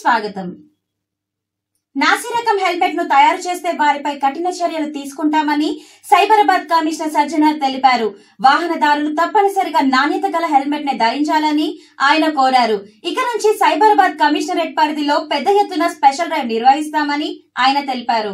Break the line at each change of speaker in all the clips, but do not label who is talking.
స్వాగతం నాసిరకం హెల్మెట్ ను తయారు చేస్తే వారిపై కఠిన చర్యలు తీసుకుంటామని సైబరాబాద్ కమిషనర్ సజ్జనార్ తెలిపారు వాహనదారులు తప్పనిసరిగా నాణ్యత గల హెల్మెట్ ని ధరించాలని ఆయన కోరారు ఇక నుంచి సైబరాబాద్ కమిషనరేట్ పరిధిలో పెద్ద ఎత్తున స్పెషల్ డ్రైవ్ నిర్వహిస్తామని ఆయన తెలిపారు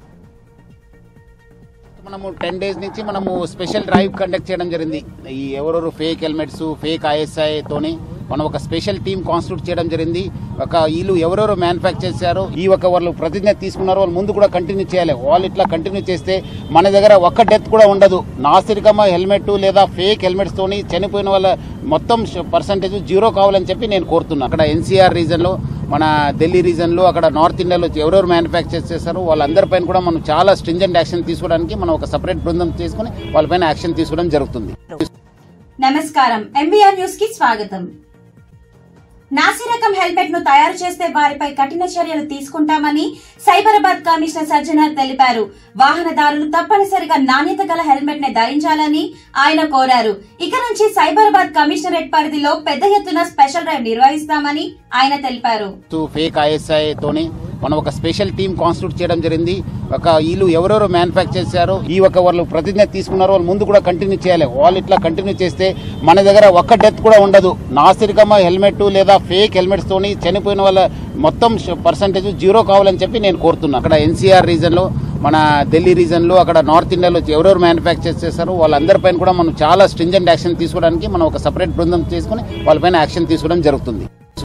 మనము టెన్ డేస్ నుంచి మనము స్పెషల్ డ్రైవ్ కండక్ట్ చేయడం జరిగింది ఈ ఎవరెవరు ఫేక్ హెల్మెట్స్ ఫేక్ ఐఎస్ఐ తోని మనం ఒక స్పెషల్ టీమ్ కాన్స్టిట్యూట్ చేయడం జరిగింది ఒక వీళ్ళు ఎవరెవరు మ్యానుఫ్యాక్చర్ చేశారో ఈ ఒక వాళ్ళు ప్రతిజ్ఞ తీసుకున్నారో వాళ్ళు ముందు కూడా కంటిన్యూ చేయాలి వాళ్ళు ఇట్లా కంటిన్యూ చేస్తే మన దగ్గర ఒక్క డెత్ కూడా ఉండదు నాసిరికమ హెల్మెట్ లేదా ఫేక్ హెల్మెట్స్ తోని చనిపోయిన వాళ్ళ మొత్తం పర్సంటేజ్ జీరో కావాలని చెప్పి నేను కోరుతున్నాను అక్కడ ఎన్సీఆర్ రీజన్లో మన ఢిల్లీ రీజన్లో అక్కడ నార్త్ ఇండియాలో ఎవరెవరు మ్యానుఫ్యాక్చర్ చేస్తారో వాళ్ళందరిపైన కూడా మనం చాలా స్ట్రింజెంట్ యాక్షన్ తీసుకోవడానికి మనం ఒక సపరేట్ బృందం తీసుకుని వాళ్ళపైన యాక్షన్ తీసుకోవడం జరుగుతుంది
నమస్కారం ఎంబీఆర్ న్యూస్ కి స్వాగతం నాసిరకం హెల్మెట్ ను తయారు చేస్తే వారిపై కఠిన చర్యలు తీసుకుంటామని సైబరాబాద్ కమిషనర్ సజ్జనార్ తెలిపారు వాహనదారులు తప్పనిసరిగా నాణ్యత గల హెల్మెట్ ని ధరించాలని ఆయన కోరారు ఇక నుంచి సైబరాబాద్ కమిషనరేట్ పరిధిలో పెద్ద ఎత్తున స్పెషల్ డ్రైవ్ నిర్వహిస్తామని ఆయన తెలిపారు
ఫేక్ ఐఎస్ఐ తోని మనం ఒక స్పెషల్ టీమ్ కాన్స్టిట్యూట్ చేయడం జరిగింది ఒక వీళ్ళు ఎవరెవరు మ్యానుఫ్యాక్చర్ చేశారో ఈ ఒక వాళ్ళు ప్రతిజ్ఞ తీసుకున్నారో వాళ్ళు ముందు కూడా కంటిన్యూ చేయాలి వాళ్ళు ఇట్లా కంటిన్యూ చేస్తే మన దగ్గర ఒక్క డెత్ కూడా ఉండదు నాసిరికమ హెల్మెట్ లేదా ఫేక్ హెల్మెట్స్ తోని చనిపోయిన వాళ్ళ మొత్తం పర్సంటేజ్ జీరో కావాలని చెప్పి నేను కోరుతున్నాను అక్కడ ఎన్సీఆర్ రీజన్లో మన ఢిల్లీ రీజన్లో అక్కడ నార్త్ ఇండియాలో ఎవరెవరు మ్యానుఫ్యాక్చర్ చేస్తారో వాళ్ళందరిపైన కూడా మనం చాలా స్ట్రింజెంట్ యాక్షన్ తీసుకోవడానికి మనం ఒక సపరేట్ బృందం తీసుకుని వాళ్ళపైన యాక్షన్ తీసుకోవడం జరుగుతుంది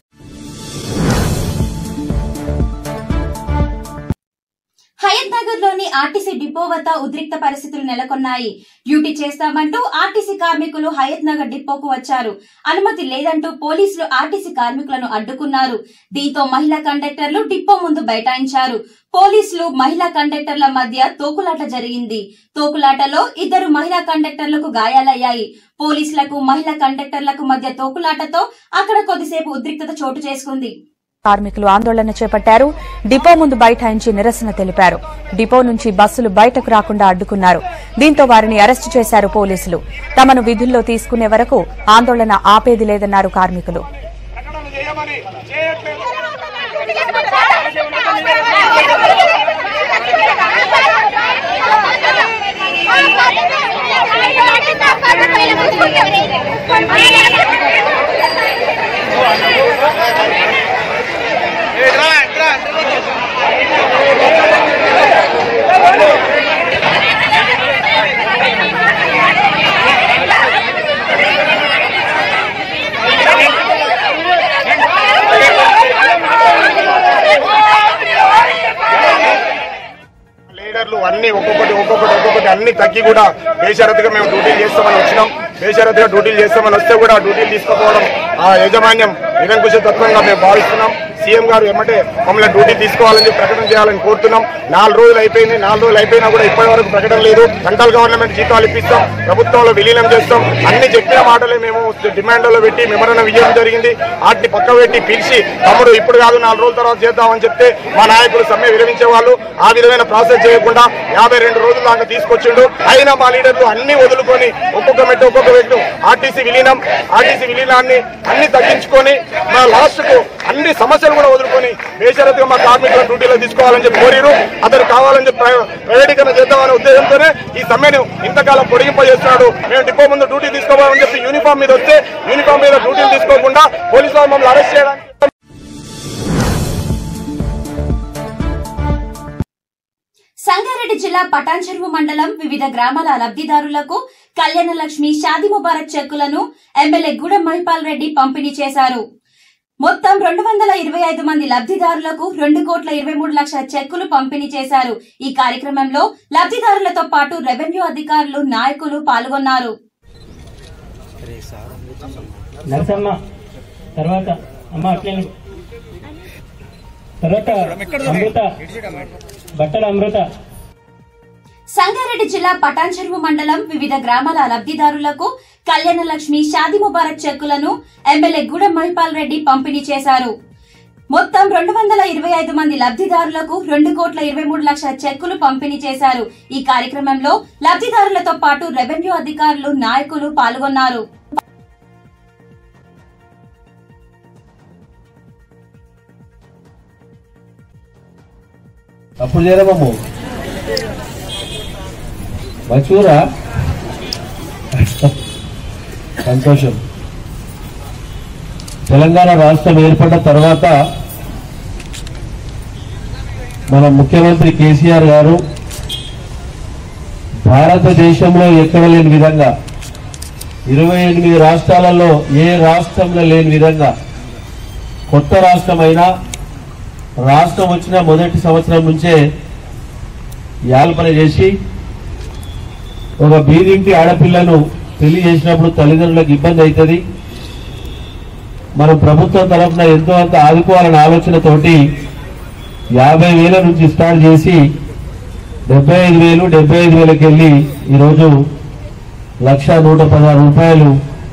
హయత్ నగర్ లోని ఆర్టీసీ డిపో వద్ద ఉద్రిక్త పరిస్థితులు నెలకొన్నాయి డ్యూటీ చేస్తామంటూ ఆర్టీసీ కార్మికులు హయత్ నగర్ డిపోకు వచ్చారు అనుమతి లేదంటూ పోలీసులు ఆర్టీసీ కార్మికులను అడ్డుకున్నారు దీంతో మహిళా కండక్టర్లు డిపో ముందు బైఠాయించారు పోలీసులు మహిళా కండక్టర్ల మధ్య తోకులాట జరిగింది తోకులాటలో ఇద్దరు మహిళా కండక్టర్లకు గాయాలయ్యాయి పోలీసులకు మహిళా కండక్టర్లకు మధ్య తోకులాటతో అక్కడ కొద్దిసేపు ఉద్రిక్తత చోటు చేసుకుంది
కార్మికులు ఆందోళన చేపట్టారు డిపో ముందు బైఠాయించి నిరసన తెలిపారు డిపో నుంచి బస్సులు బయటకు రాకుండా అడ్డుకున్నారు దీంతో వారిని అరెస్టు చేశారు పోలీసులు తమను విధుల్లో తీసుకునే వరకు ఆందోళన ఆపేది లేదన్నారు కార్మికులు
ప్రకటన చేయమని చేయట్లేదు ఇట్రా ఇట్రా లీడర్లు అన్ని ఒక్కొక్కటి ఒక్కొక్కటి ఒక్కొక్కటి అన్ని తగ్గి కూడా బేషరతుగా మేము డ్యూటీలు చేస్తామని వచ్చినాం బేషరతుగా డ్యూటీలు చేస్తామని వస్తే కూడా డ్యూటీలు తీసుకోపోవడం ఆ యాజమాన్యం నిరంకుశ తత్వంగా మేము భావిస్తున్నాం సీఎం గారు ఎమ్మటే మమ్మల్ని డ్యూటీ తీసుకోవాలని చెప్పి ప్రకటన చేయాలని కోరుతున్నాం నాలుగు రోజులు అయిపోయింది నాలుగు రోజులు అయిపోయినా కూడా ఇప్పటి వరకు ప్రకటన లేదు సెంట్రల్ గవర్నమెంట్ జీతాలు ఇప్పిస్తాం ప్రభుత్వంలో విలీనం చేస్తాం అన్ని చెప్పిన మాటలే మేము డిమాండ్లలో పెట్టి మెమరణ విజయం జరిగింది వాటిని పక్క పెట్టి పిలిచి తమ్ముడు ఇప్పుడు కాదు నాలుగు రోజుల తర్వాత చేద్దామని చెప్తే మా నాయకులు సమ్మె విరమించే వాళ్ళు ఆ విధమైన ప్రాసెస్ చేయకుండా యాభై రెండు రోజుల దాకా తీసుకొచ్చిండు అయినా మా లీడర్లు అన్ని వదులుకొని ఒక్కొక్క మెట్టు ఒక్కొక్క మెట్టు ఆర్టీసీ విలీనం ఆర్టీసీ విలీనాన్ని అన్ని తగ్గించుకొని మా లాస్ట్ కు అన్ని సమస్యలు కూడా వదులుకొని బేషరతుగా మా కార్మికుల డ్యూటీలో తీసుకోవాలని చెప్పి కోరిరు అతను కావాలని చెప్పి ప్రైవ- ప్రైవేటీకరణ చేద్దామనే ఉద్దేశంతోనే ఈ సమ్మెను ఇంతకాలం పొడిగింపజేస్తున్నాడు మేము డిపో ముందు డ్యూటీ తీసుకోవాలని చెప్పి యూనిఫామ్ మీద వస్తే యూనిఫామ్ మీద డ్యూటీలు తీసుకోకుండా పోలీసు వాళ్ళు మమ్మల్ని అరెస్ట్ చేయడానికి
సంగారెడ్డి జిల్లా పటాన్చెరువు మండలం వివిధ గ్రామాల లబ్ధిదారులకు కళ్యాణ లక్ష్మి షాది ముబారక్ చెక్కులను ఎమ్మెల్యే గూడెం మహిపాల్ రెడ్డి పంపిణీ చేశారు మొత్తం రెండు వందల ఇరవై ఐదు మంది లబ్ధిదారులకు రెండు కోట్ల ఇరవై మూడు లక్షల చెక్కులు పంపిణీ చేశారు ఈ కార్యక్రమంలో లబ్ధిదారులతో పాటు రెవెన్యూ అధికారులు నాయకులు పాల్గొన్నారు
నరసమ్మ తర్వాత అమ్మ అట్లే తర్వాత అమృత బట్టల అమృత
సంగారెడ్డి జిల్లా పటాన్చెరువు మండలం వివిధ గ్రామాల లబ్ధిదారులకు కళ్యాణ లక్ష్మి షాది ముబారక్ చెక్కులను ఎమ్మెల్యే గూడెం మహిపాల్ రెడ్డి పంపిణీ చేశారు మొత్తం రెండు వందల ఇరవై ఐదు మంది లబ్ధిదారులకు రెండు కోట్ల ఇరవై మూడు లక్షల చెక్కులు పంపిణీ చేశారు ఈ కార్యక్రమంలో లబ్ధిదారులతో పాటు రెవెన్యూ అధికారులు నాయకులు పాల్గొన్నారు
అప్పుడు చేరమమ్ము మంచూరా సంతోషం తెలంగాణ రాష్ట్రం ఏర్పడ్డ తర్వాత మన ముఖ్యమంత్రి కేసీఆర్ గారు భారతదేశంలో ఎక్కడ లేని విధంగా ఇరవై ఎనిమిది రాష్ట్రాలలో ఏ రాష్ట్రంలో లేని విధంగా కొత్త రాష్ట్రమైనా రాష్ట్రం వచ్చిన మొదటి సంవత్సరం నుంచే యాల్పన చేసి ఒక బీదింటి ఆడపిల్లను పెళ్లి చేసినప్పుడు తల్లిదండ్రులకు ఇబ్బంది అవుతుంది మనం ప్రభుత్వం తరఫున ఎంతో అంత ఆదుకోవాలనే ఆలోచనతోటి యాభై వేల నుంచి స్టార్ట్ చేసి డెబ్బై ఐదు వేలు డెబ్బై ఐదు వేలకు వెళ్ళి ఈరోజు లక్ష నూట పదహారు రూపాయలు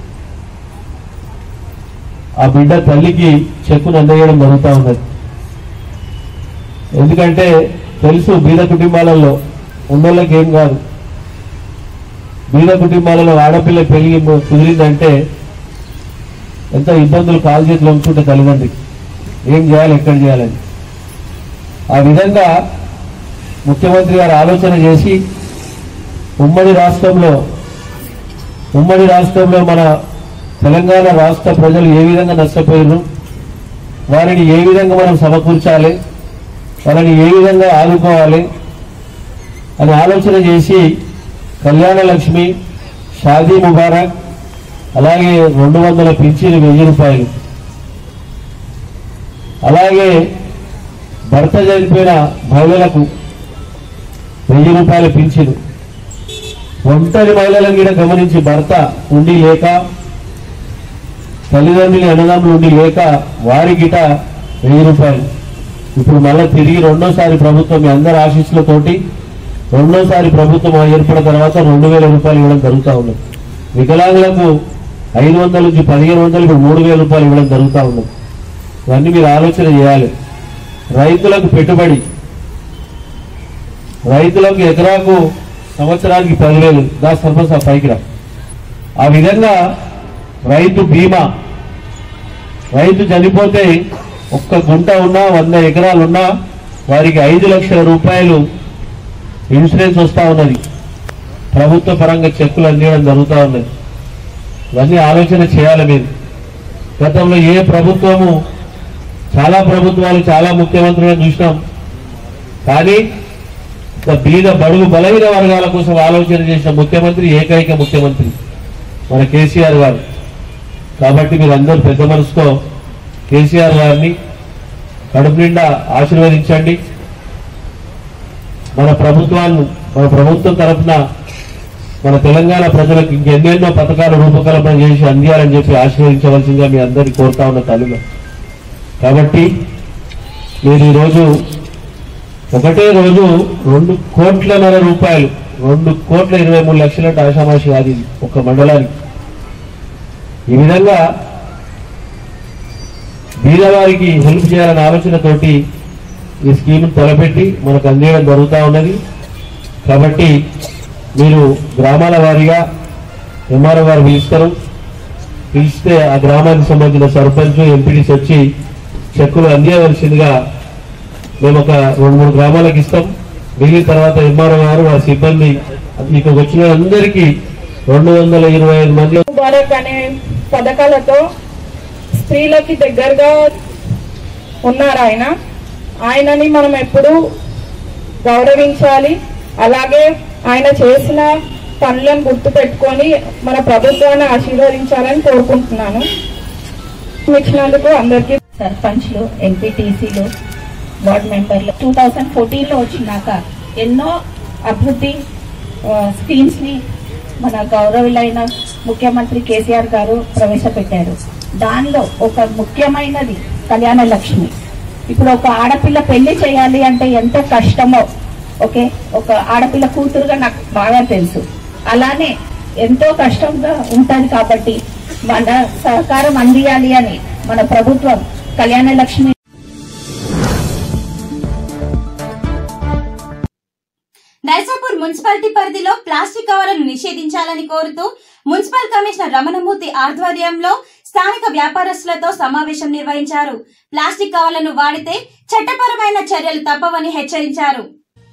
ఆ బిడ్డ తల్లికి చెక్కును అందజేయడం జరుగుతూ ఉన్నది ఎందుకంటే తెలుసు బీద కుటుంబాలలో ఉన్నోళ్ళకి ఏం కాదు బీద కుటుంబాలలో ఆడపిల్ల పెళ్లి కుదిరిందంటే ఎంత ఇబ్బందులు కాలు చేతులు ఉంచుంటే తల్లిదండ్రికి ఏం చేయాలి ఎక్కడ చేయాలని ఆ విధంగా ముఖ్యమంత్రి గారు ఆలోచన చేసి ఉమ్మడి రాష్ట్రంలో ఉమ్మడి రాష్ట్రంలో మన తెలంగాణ రాష్ట్ర ప్రజలు ఏ విధంగా నష్టపోయారు వారిని ఏ విధంగా మనం సమకూర్చాలి వాళ్ళని ఏ విధంగా ఆదుకోవాలి అని ఆలోచన చేసి కళ్యాణ లక్ష్మి షాదీ ముబారక్ అలాగే రెండు వందల పింఛీలు వెయ్యి రూపాయలు అలాగే భర్త చనిపోయిన మహిళలకు వెయ్యి రూపాయల పింఛను ఒంటరి మహిళలను కూడా గమనించి భర్త ఉండి లేక తల్లిదండ్రులు అన్నదమ్ములు ఉండి లేక వారి గిట వెయ్యి రూపాయలు ఇప్పుడు మళ్ళీ తిరిగి రెండోసారి ప్రభుత్వం మీ అందరి ఆశీస్సులతోటి రెండోసారి ప్రభుత్వం ఏర్పడిన తర్వాత రెండు వేల రూపాయలు ఇవ్వడం జరుగుతూ ఉన్నది వికలాంగులకు ఐదు వందల నుంచి పదిహేను వందలు ఇప్పుడు మూడు వేల రూపాయలు ఇవ్వడం జరుగుతూ ఉన్నది ఇవన్నీ మీరు ఆలోచన చేయాలి రైతులకు పెట్టుబడి రైతులకు ఎకరాకు సంవత్సరానికి పదివేలు దా సర్పంచ్ ఆ పైకి రా ఆ విధంగా రైతు బీమా రైతు చనిపోతే ఒక్క గుంట ఉన్నా వంద ఎకరాలు ఉన్నా వారికి ఐదు లక్షల రూపాయలు ఇన్సూరెన్స్ వస్తా ఉన్నది ప్రభుత్వ పరంగా చెక్కులు అందించడం జరుగుతూ ఉన్నది ఇవన్నీ ఆలోచన చేయాలి మీరు గతంలో ఏ ప్రభుత్వము చాలా ప్రభుత్వాలు చాలా ముఖ్యమంత్రులను చూసినాం కానీ ఒక బీద బడుగు బలహీన వర్గాల కోసం ఆలోచన చేసిన ముఖ్యమంత్రి ఏకైక ముఖ్యమంత్రి మన కేసీఆర్ గారు కాబట్టి మీరు అందరూ పెద్ద మనసుతో కేసీఆర్ గారిని కడుపు నిండా ఆశీర్వదించండి మన ప్రభుత్వాన్ని మన ప్రభుత్వం తరఫున మన తెలంగాణ ప్రజలకు ఇంకెన్నెన్నో పథకాలు రూపకల్పన చేసి అందియాలని చెప్పి ఆశీర్వదించవలసిందిగా మీ అందరినీ కోరుతా ఉన్న తల్లులు కాబట్టి మీరు ఈరోజు ఒకటే రోజు రెండు కోట్లన్నర రూపాయలు రెండు కోట్ల ఇరవై మూడు లక్షల ఆషామాషి కాదు ఇది ఒక మండలానికి ఈ విధంగా బీదవారికి హెల్ప్ చేయాలనే ఆలోచనతోటి ఈ స్కీమ్ తలపెట్టి మనకు అందేయడం జరుగుతూ ఉన్నది కాబట్టి మీరు గ్రామాల వారీగా ఎంఆర్ఓ గారు పిలుస్తారు పిలిస్తే ఆ గ్రామానికి సంబంధించిన సర్పంచ్ ఎంపీడీస్ వచ్చి చెక్కులు అందియవలసిందిగా మేము ఒక రెండు మూడు గ్రామాలకు ఇస్తాం మిగిలిన తర్వాత ఎంఆర్ఓ గారు వారి సిబ్బంది మీకు వచ్చిన అందరికీ రెండు వందల ఇరవై ఐదు మంది
ముబారక్ అనే పథకాలతో స్త్రీలకి దగ్గరగా ఉన్నారు ఆయన ఆయనని మనం ఎప్పుడు గౌరవించాలి అలాగే ఆయన చేసిన పనులను గుర్తు పెట్టుకొని మన ప్రభుత్వాన్ని ఆశీర్వదించాలని కోరుకుంటున్నాను ఇచ్చినందుకు అందరికీ
సర్పంచ్లు ఎంపీటీసీలు వార్డ్ మెంబర్లు టూ థౌజండ్ ఫోర్టీన్లో వచ్చినాక ఎన్నో అభివృద్ధి ఆ, స్కీమ్స్ ని మన గౌరవులైన ముఖ్యమంత్రి కేసీఆర్ గారు ప్రవేశపెట్టారు దానిలో ఒక ముఖ్యమైనది కళ్యాణ లక్ష్మి ఇప్పుడు ఒక ఆడపిల్ల పెళ్లి చేయాలి అంటే ఎంత కష్టమో ఓకే ఒక ఆడపిల్ల కూతురుగా నాకు బాగా తెలుసు అలానే ఎంతో కష్టంగా ఉంటది కాబట్టి మన సహకారం అందియాలి అని మన ప్రభుత్వం కళ్యాణ లక్ష్మి
నర్సాపూర్ మున్సిపాలిటీ పరిధిలో ప్లాస్టిక్ కవర్లను నిషేధించాలని కోరుతూ మున్సిపల్ కమిషనర్ రమణమూర్తి ఆధ్వర్యంలో స్థానిక వ్యాపారస్తులతో సమావేశం నిర్వహించారు ప్లాస్టిక్ కవర్లను వాడితే చట్టపరమైన చర్యలు తప్పవని హెచ్చరించారు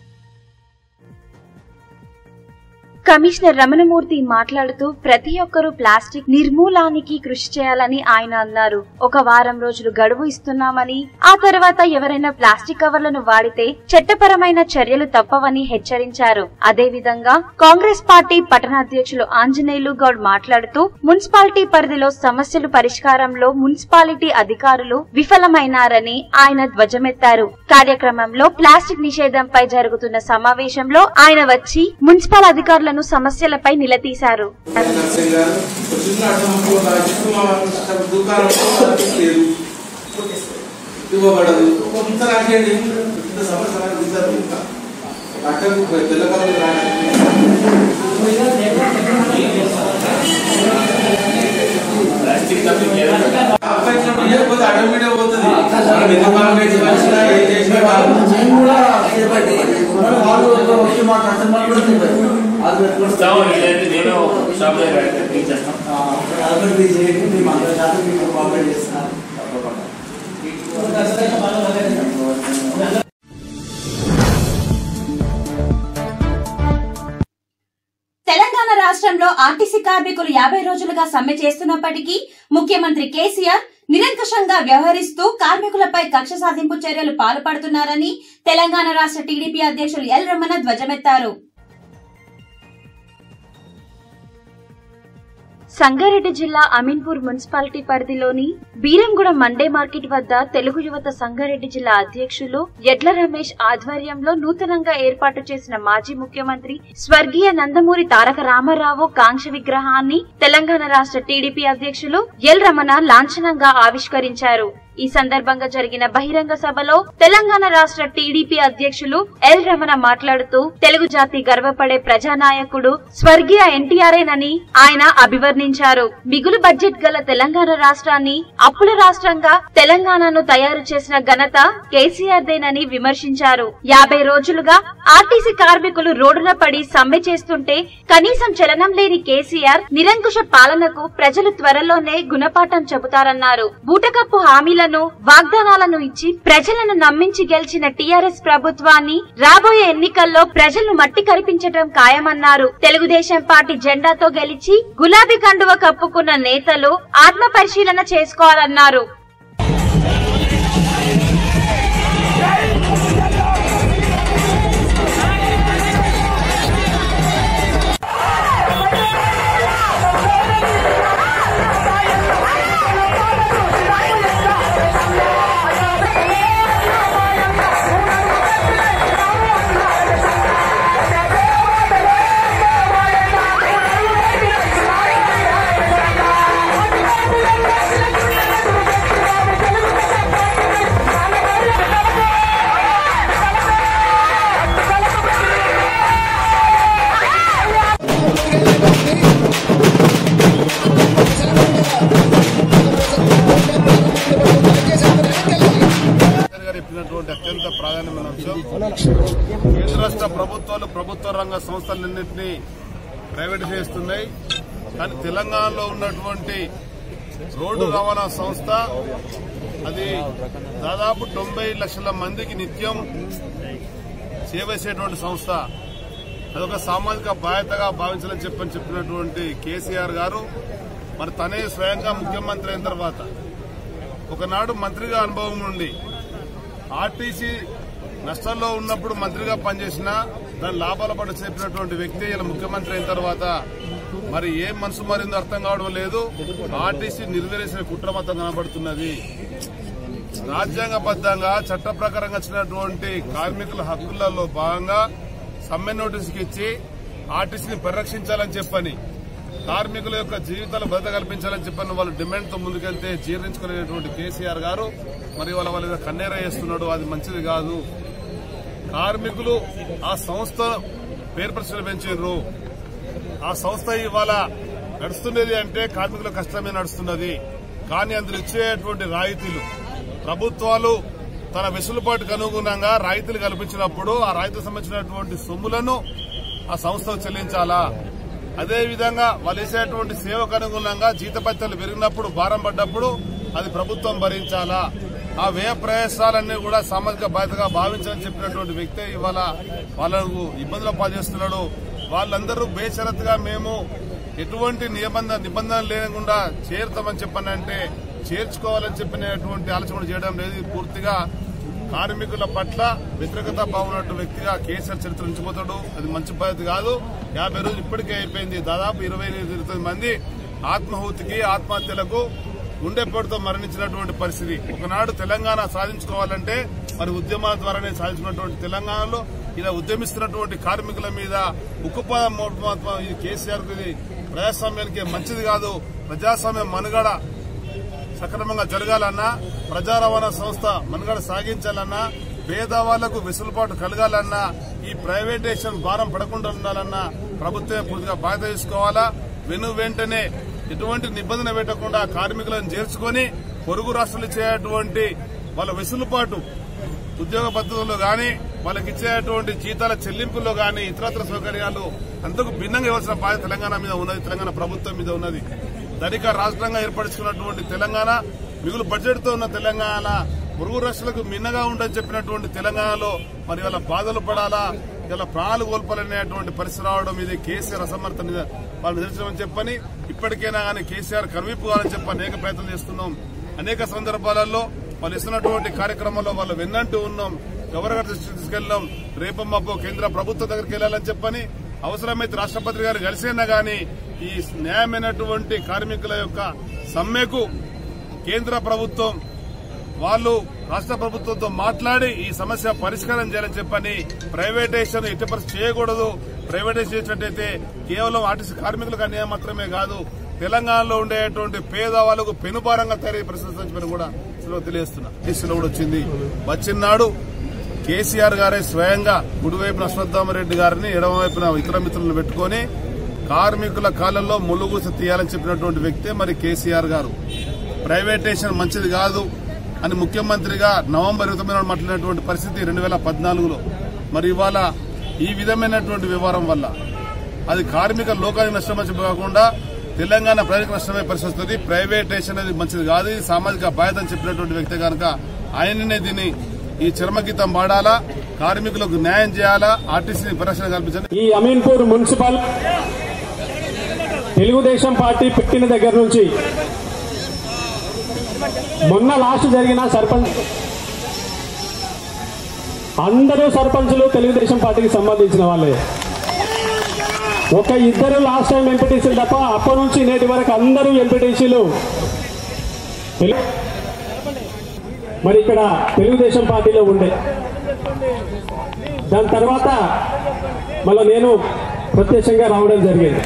కమిషనర్ రమణమూర్తి మాట్లాడుతూ ప్రతి ఒక్కరూ ప్లాస్టిక్ నిర్మూలానికి కృషి చేయాలని ఆయన అన్నారు ఒక వారం రోజులు గడువు ఇస్తున్నామని ఆ తర్వాత ఎవరైనా ప్లాస్టిక్ కవర్లను వాడితే చట్టపరమైన చర్యలు తప్పవని హెచ్చరించారు అదేవిధంగా కాంగ్రెస్ పార్టీ పట్టణాధ్యక్షులు ఆంజనేయులు గౌడ్ మాట్లాడుతూ మున్సిపాలిటీ పరిధిలో సమస్యలు పరిష్కారంలో మున్సిపాలిటీ అధికారులు విఫలమైనారని ఆయన ధ్వజమెత్తారు కార్యక్రమంలో ప్లాస్టిక్ నిషేధంపై జరుగుతున్న సమావేశంలో ఆయన వచ్చి మున్సిపల్ అధికారులను సమస్యలపై నిలదీశారు
నర్సింగ్ గారు ఒక చిన్న అడ్డంకు ఒక చిన్న దుకాణంలో లేదు ఇవ్వబడదు కొంత రాకేయండి ఇంత సమస్య నాకు ఇద్దరు ఇంకా అడ్డంకు తెల్లకలం లేకపోతే అడ్డం మీదే పోతుంది మనం ఎందుకు కాంగ్రెస్ చేసినా ఏం చేసినా
నేను షాప్ చేస్తాను
తెలంగాణ రాష్ట్రంలో ఆర్టీసీ కార్మికులు యాభై రోజులుగా సమ్మె చేస్తున్నప్పటికీ ముఖ్యమంత్రి కేసీఆర్ నిరంకుశంగా వ్యవహరిస్తూ కార్మికులపై కక్ష సాధింపు చర్యలు పాల్పడుతున్నారని తెలంగాణ రాష్ట్ర టీడీపీ అధ్యక్షులు ఎల్ రమణ ధ్వజమెత్తారు
సంగారెడ్డి జిల్లా అమీన్పూర్ మున్సిపాలిటీ పరిధిలోని బీరంగూడ మండే మార్కెట్ వద్ద తెలుగు యువత సంగారెడ్డి జిల్లా అధ్యక్షులు ఎడ్ల రమేష్ ఆధ్వర్యంలో నూతనంగా ఏర్పాటు చేసిన మాజీ ముఖ్యమంత్రి స్వర్గీయ నందమూరి తారక రామారావు కాంక్ష విగ్రహాన్ని తెలంగాణ రాష్ట్ర టీడీపీ అధ్యక్షులు ఎల్ రమణ లాంఛనంగా ఆవిష్కరించారు ఈ సందర్భంగా జరిగిన బహిరంగ సభలో తెలంగాణ రాష్ట్ర టీడీపీ అధ్యక్షులు ఎల్ రమణ మాట్లాడుతూ తెలుగు జాతి గర్వపడే ప్రజానాయకుడు స్వర్గీయ ఎన్టీఆర్ఏనని ఆయన అభివర్ణించారు మిగులు బడ్జెట్ గల తెలంగాణ రాష్ట్రాన్ని అప్పుల రాష్ట్రంగా తెలంగాణను తయారు చేసిన ఘనత కేసీఆర్ దేనని విమర్శించారు యాభై రోజులుగా ఆర్టీసీ కార్మికులు రోడ్డున పడి సమ్మె చేస్తుంటే కనీసం చలనం లేని కేసీఆర్ నిరంకుశ పాలనకు ప్రజలు త్వరలోనే గుణపాఠం చెబుతారన్నారు బూటకప్పు హామీలను వాగ్దానాలను ఇచ్చి ప్రజలను నమ్మించి గెలిచిన టీఆర్ఎస్ ప్రభుత్వాన్ని రాబోయే ఎన్నికల్లో ప్రజలు మట్టి కరిపించడం ఖాయమన్నారు తెలుగుదేశం పార్టీ జెండాతో గెలిచి గులాబీ కండువ కప్పుకున్న నేతలు ఆత్మ పరిశీలన చేసుకోవాలన్నారు
గారు చెప్పినటువంటి అత్యంత ప్రాధాన్యమైన అంశం కేంద్ర రాష్ట్ర ప్రభుత్వాలు ప్రభుత్వ రంగ సంస్థలన్నింటినీ ప్రైవేట్ చేస్తున్నాయి కానీ తెలంగాణలో ఉన్నటువంటి రోడ్డు రవాణా సంస్థ అది దాదాపు తొంభై లక్షల మందికి నిత్యం సేవేసేటువంటి సంస్థ అదొక సామాజిక బాధ్యతగా భావించాలని చెప్పని చెప్పినటువంటి కేసీఆర్ గారు మరి తనే స్వయంగా ముఖ్యమంత్రి అయిన తర్వాత ఒకనాడు మంత్రిగా అనుభవం నుండి ఆర్టీసీ నష్టాల్లో ఉన్నప్పుడు మంత్రిగా పనిచేసిన దాని లాభాల పట్ల చెప్పినటువంటి వ్యక్తి ఇలా ముఖ్యమంత్రి అయిన తర్వాత మరి ఏం మనసు మారిందో అర్థం కావడం లేదు ఆర్టీసీ నిర్వహించిన కుట్ర మొత్తం కనబడుతున్నది రాజ్యాంగబద్దంగా చట్ట ప్రకారంగా వచ్చినటువంటి కార్మికుల హక్కులలో భాగంగా సమ్మె నోటీసుకి ఇచ్చి ఆర్టీసీని పరిరక్షించాలని చెప్పని కార్మికుల యొక్క జీవితాలు భద్రత కల్పించాలని చెప్పని వాళ్ళు డిమాండ్ తో ముందుకెళ్తే జీర్ణించుకునేటువంటి కేసీఆర్ గారు మరి వాళ్ళ వాళ్ళ మీద కన్నేర చేస్తున్నాడు అది మంచిది కాదు కార్మికులు ఆ సంస్థ పేరు ప్రశ్నలు పెంచారు ఆ సంస్థ ఇవాళ నడుస్తున్నది అంటే కార్మికుల కష్టమే నడుస్తున్నది కానీ అందులో ఇచ్చేటువంటి రాయితీలు ప్రభుత్వాలు తన వెసులుబాటుకు అనుగుణంగా రాయితీలు కల్పించినప్పుడు ఆ రాయితీకి సంబంధించినటువంటి సొమ్ములను ఆ సంస్థకు చెల్లించాలా అదే విధంగా వాళ్ళు వేసేటువంటి సేవకు అనుగుణంగా జీతపత్యాలు పెరిగినప్పుడు భారం పడ్డప్పుడు అది ప్రభుత్వం భరించాలా ఆ వ్యయ ప్రయాసాలన్నీ కూడా సామాజిక బాధ్యతగా భావించాలని చెప్పినటువంటి వ్యక్తి ఇవాళ వాళ్ళకు ఇబ్బందులు పాల్చేస్తున్నాడు వాళ్ళందరూ బేషరత్గా మేము ఎటువంటి నిబంధన నిబంధనలు లేకుండా చేరుతామని చెప్పనంటే చేర్చుకోవాలని చెప్పినటువంటి ఆలోచన కూడా చేయడం లేదు ఇది పూర్తిగా కార్మికుల పట్ల వ్యతిరేకత భావనటువంటి వ్యక్తిగా కేసీఆర్ చరిత్ర ఉంచిపోతాడు అది మంచి పద్ధతి కాదు యాభై రోజులు ఇప్పటికే అయిపోయింది దాదాపు ఇరవై ఇరవై మంది ఆత్మాహుతికి ఆత్మహత్యలకు గుండెపోటుతో మరణించినటువంటి పరిస్థితి ఒకనాడు తెలంగాణ సాధించుకోవాలంటే మరి ఉద్యమాల ద్వారానే సాధించినటువంటి తెలంగాణలో ఇలా ఉద్యమిస్తున్నటువంటి కార్మికుల మీద ఉక్కుపాదం మోపమాత్మ ఇది కేసీఆర్ కు ఇది ప్రజాస్వామ్యానికి మంచిది కాదు ప్రజాస్వామ్యం మనుగడ సక్రమంగా జరగాలన్నా ప్రజా రవాణా సంస్థ మనుగడ సాగించాలన్నా పేదవాళ్లకు వెసులుబాటు కలగాలన్నా ఈ ప్రైవేటేషన్ భారం పడకుండా ఉండాలన్నా ప్రభుత్వమే పూర్తిగా బాధ్యత తీసుకోవాలా వెను వెంటనే ఎటువంటి నిబంధన పెట్టకుండా కార్మికులను చేర్చుకొని పొరుగు రాష్ట్రాలు ఇచ్చేటువంటి వాళ్ళ వెసులుబాటు ఉద్యోగ పద్ధతుల్లో గాని వాళ్ళకి ఇచ్చేటువంటి జీతాల చెల్లింపుల్లో గాని ఇతరత్ర సౌకర్యాలు అంతకు భిన్నంగా ఇవ్వాల్సిన బాధ్యత తెలంగాణ మీద ఉన్నది తెలంగాణ ప్రభుత్వం మీద ఉన్నది ధనిక రాష్ట్రంగా ఏర్పరచుకున్నటువంటి తెలంగాణ మిగులు బడ్జెట్ తో ఉన్న తెలంగాణ పొరుగు రాష్ట్రాలకు మిన్నగా ఉండని చెప్పినటువంటి తెలంగాణలో మరి వాళ్ళ బాధలు పడాలా ఇలా ప్రాణాలు కోల్పోలేనటువంటి పరిస్థితి రావడం ఇది కేసీఆర్ అసమర్థత మీద వాళ్ళు నిలిచమని చెప్పని ఇప్పటికైనా కానీ కేసీఆర్ కనువిప్పు కావాలని చెప్పి అనేక ప్రయత్నాలు చేస్తున్నాం అనేక సందర్భాలలో వాళ్ళు ఇస్తున్నటువంటి కార్యక్రమంలో వాళ్ళు విన్నంటూ ఉన్నాం గవర్నర్ దృష్టికి తీసుకెళ్ళాం రేపు మాపు కేంద్ర ప్రభుత్వం దగ్గరికి వెళ్లాలని చెప్పని అవసరమైతే రాష్ట్రపతి గారు కలిసైనా గాని ఈ న్యాయమైనటువంటి కార్మికుల యొక్క సమ్మెకు కేంద్ర ప్రభుత్వం వాళ్ళు రాష్ట్ర ప్రభుత్వంతో మాట్లాడి ఈ సమస్య పరిష్కారం చేయాలని చెప్పని ప్రైవేటేషన్ ఎట్టి పరిస్థితి చేయకూడదు ప్రైవేటైజ్ చేసినట్టయితే కేవలం ఆర్టీసీ కార్మికులకు అన్యాయం మాత్రమే కాదు తెలంగాణలో ఉండేటువంటి పేదవాళ్లకు పెనుభారంగా తయారయ్యే పరిస్థితి చెప్పని కూడా అసలు తెలియజేస్తున్నా కేసీలో కూడా వచ్చింది వచ్చినాడు కేసీఆర్ గారే స్వయంగా కుడివైపున అశ్వత్థామరెడ్డి గారిని ఎడమవైపున ఇతర మిత్రులను పెట్టుకుని కార్మికుల కాలంలో ములుగుస తీయాలని చెప్పినటువంటి వ్యక్తే మరి కేసీఆర్ గారు ప్రైవేటేషన్ మంచిది కాదు అని ముఖ్యమంత్రిగా నవంబర్ ఇరవై తొమ్మిది మాట్లాడినటువంటి పరిస్థితి రెండు వేల పద్నాలుగులో మరి ఇవాళ ఈ విధమైనటువంటి వ్యవహారం వల్ల అది కార్మిక లోకానికి నష్టం వచ్చి కాకుండా తెలంగాణ ప్రజలకు నష్టమే పరిస్థితి వస్తుంది ప్రైవేటేషన్ అనేది మంచిది కాదు ఇది సామాజిక బాధ్యత అని చెప్పినటువంటి వ్యక్తి కనుక ఆయననే దీన్ని ఈ చర్మగీతం పాడాలా కార్మికులకు న్యాయం చేయాలా ఆర్టీసీని పరిరక్షణ కల్పించాలి
ఈ అమీన్పూర్ మున్సిపల్ తెలుగుదేశం పార్టీ పెట్టిన దగ్గర నుంచి మొన్న లాస్ట్ జరిగిన సర్పంచ్ అందరూ సర్పంచులు తెలుగుదేశం పార్టీకి సంబంధించిన వాళ్ళే ఒక ఇద్దరు లాస్ట్ టైం ఎంపీటీసీలు తప్ప అప్పటి నుంచి నేటి వరకు అందరూ ఎంపీటీసీలు మరి ఇక్కడ తెలుగుదేశం పార్టీలో ఉండే దాని తర్వాత మళ్ళీ నేను ప్రత్యక్షంగా రావడం జరిగింది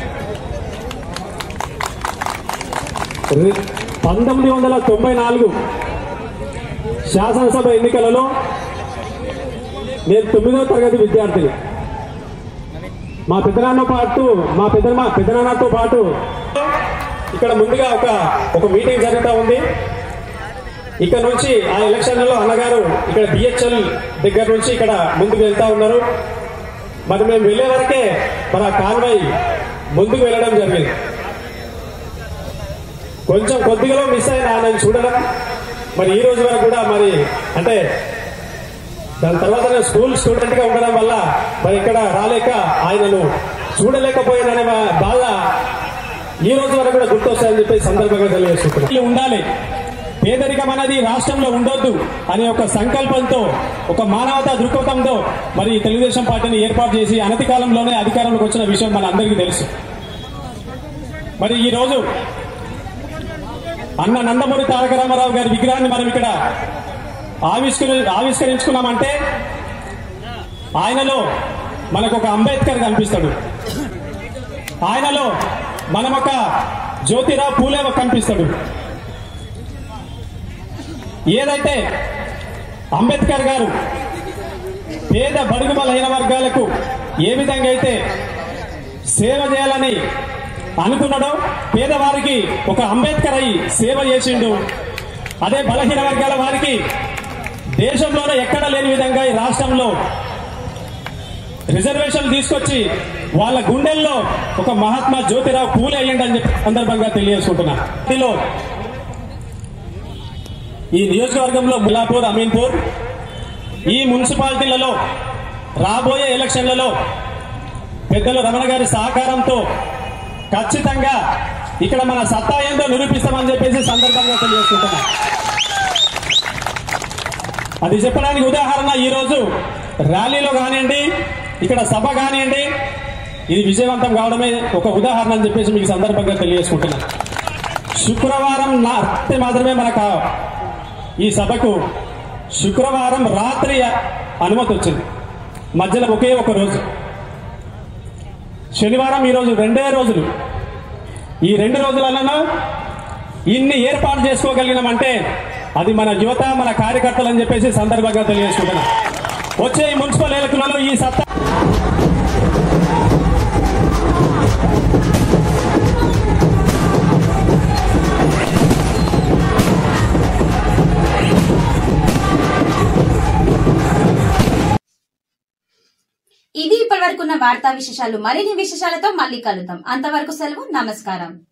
రి- పంతొమ్మిది వందల తొంభై నాలుగు శాసనసభ ఎన్నికలలో నేను తొమ్మిదవ తరగతి విద్యార్థిని మా పెద్దనాన్న పాటు మా పెద్ద మా పెద్దనాన్నతో పాటు ఇక్కడ ముందుగా ఒక ఒక మీటింగ్ జరుగుతూ ఉంది ఇక్కడ నుంచి ఆ ఎలక్షన్లలో అన్నగారు ఇక్కడ బిహెచ్ఎల్ దగ్గర నుంచి ఇక్కడ ముందుకు వెళ్తా ఉన్నారు మరి మేము వెళ్లే వరకే మన కాన్వాయ్ ముందుకు వెళ్ళడం జరిగింది కొంచెం కొద్దిగా మిస్ అయిన ఆయన చూడడం మరి ఈ రోజు వరకు కూడా మరి అంటే దాని తర్వాత నేను స్కూల్ స్టూడెంట్ గా ఉండడం వల్ల మరి ఇక్కడ రాలేక ఆయనను చూడలేకపోయాననే బా- బాధ ఈ రోజు వరకు కూడా గుర్తొస్తాయని చెప్పి ఈ సందర్భంగా తెలియజేసుకుంటున్నాను ఉండాలి పేదరికం అనేది రాష్ట్రంలో ఉండొద్దు అనే ఒక సంకల్పంతో ఒక మానవతా దృక్పథంతో మరి ఈ తెలుగుదేశం పార్టీని ఏర్పాటు చేసి అనతి కాలంలోనే అధికారంలోకి వచ్చిన విషయం మన అందరికీ తెలుసు మరి ఈ రోజు అన్న నందమూరి తారక రామారావు గారి విగ్రహాన్ని మనం ఇక్కడ ఆవిష్కరి ఆవిష్కరించుకున్నామంటే ఆయనలో మనకు ఒక అంబేద్కర్ కనిపిస్తాడు ఆయనలో మనం ఒక జ్యోతిరావు పూలే కనిపిస్తాడు ఏదైతే అంబేద్కర్ గారు పేద బడుగు బలహీన వర్గాలకు ఏ విధంగా అయితే సేవ చేయాలని అనుకున్నాడో పేదవారికి ఒక అంబేద్కర్ అయి సేవ చేసిండు అదే బలహీన వర్గాల వారికి దేశంలోనే ఎక్కడ లేని విధంగా ఈ రాష్ట్రంలో రిజర్వేషన్ తీసుకొచ్చి వాళ్ళ గుండెల్లో ఒక మహాత్మా జ్యోతిరావు పూలే అయ్యండి అని చెప్పి సందర్భంగా తెలియజేసుకుంటున్నా ఇందులో ఈ నియోజకవర్గంలో ముల్లాపూర్ అమీన్పూర్ ఈ మున్సిపాలిటీలలో రాబోయే ఎలక్షన్లలో పెద్దలు రమణ గారి సహకారంతో ఖచ్చితంగా ఇక్కడ మన సత్తా ఏందో నిరూపిస్తామని చెప్పేసి సందర్భంగా తెలియజేసుకుంటున్నా అది చెప్పడానికి ఉదాహరణ ఈ రోజు ర్యాలీలో కానివ్వండి ఇక్కడ సభ కానివ్వండి ఇది విజయవంతం కావడమే ఒక ఉదాహరణ అని చెప్పేసి మీకు సందర్భంగా తెలియజేసుకుంటున్నా శుక్రవారం రాత్రి మాత్రమే మనకు ఈ సభకు శుక్రవారం రాత్రి అనుమతి వచ్చింది మధ్యలో ఒకే ఒక రోజు శనివారం ఈరోజు రెండే రోజులు ఈ రెండు రోజులలో ఇన్ని ఏర్పాటు చేసుకోగలిగినామంటే అది మన యువత మన కార్యకర్తలు అని చెప్పేసి సందర్భంగా తెలియజేసుకుంటున్నా వచ్చే ఈ మున్సిపల్ ఎన్నికలలో ఈ సత్తా
ఇది ఇప్పటి వరకున్న వార్తా విశేషాలు మరిన్ని విశేషాలతో మళ్ళీ కలుద్దాం అంతవరకు సెలవు నమస్కారం